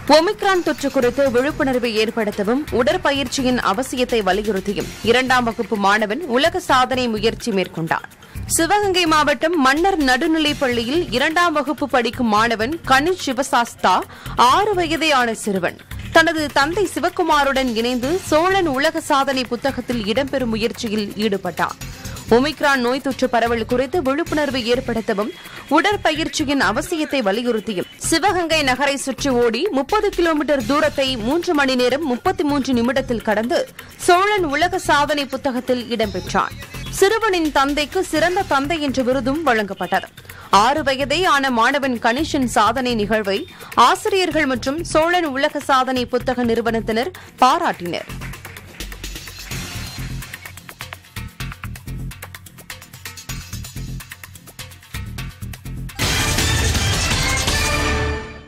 omicron தொற்று குறித்து விழிப்புணர்வை ஏற்படுத்தவும் உடற்பயிற்சியின் அவசியத்தை வலியுறுத்தியும் இரண்டாம் வகுப்பு மாணவன் உலக சாதனை முயற்சி மேற்கொண்டார் சிவகங்கை மாவட்டம் மன்னர் நடுநிலைப் பள்ளியில் இரண்டாம் வகுப்பு படிக்கும் மாணவன் கனிஷ் சிவசாஸ்தா ஆறு வயதேயான சிறுவன் தனது தந்தை சிவக்குமாருடன் இணைந்து சோழன் உலக சாதனை புத்தகத்தில் இடம்பெறும் முயற்சியில் ஈடுபட்டார் ஒமிக்ரான் நோய் தொற்று பரவல் குறித்து விழிப்புணர்வை ஏற்படுத்தவும் உடற்பயிற்சியின் அவசியத்தை வலியுறுத்தியும் சிவகங்கை நகரை சுற்றி ஓடி முப்பது கிலோமீட்டர் தூரத்தை மூன்று மணி நேரம் முப்பத்தி மூன்று நிமிடத்தில் கடந்து சோழன் உலக சாதனை புத்தகத்தில் இடம்பெற்றார் சிறுவனின் தந்தைக்கு சிறந்த தந்தை என்ற விருதும் வழங்கப்பட்டது ஆறு வயதே ஆன மாணவன் கனிஷின் சாதனை நிகழ்வை ஆசிரியர்கள் மற்றும் சோழன் உலக சாதனை புத்தக நிறுவனத்தினர் பாராட்டினர்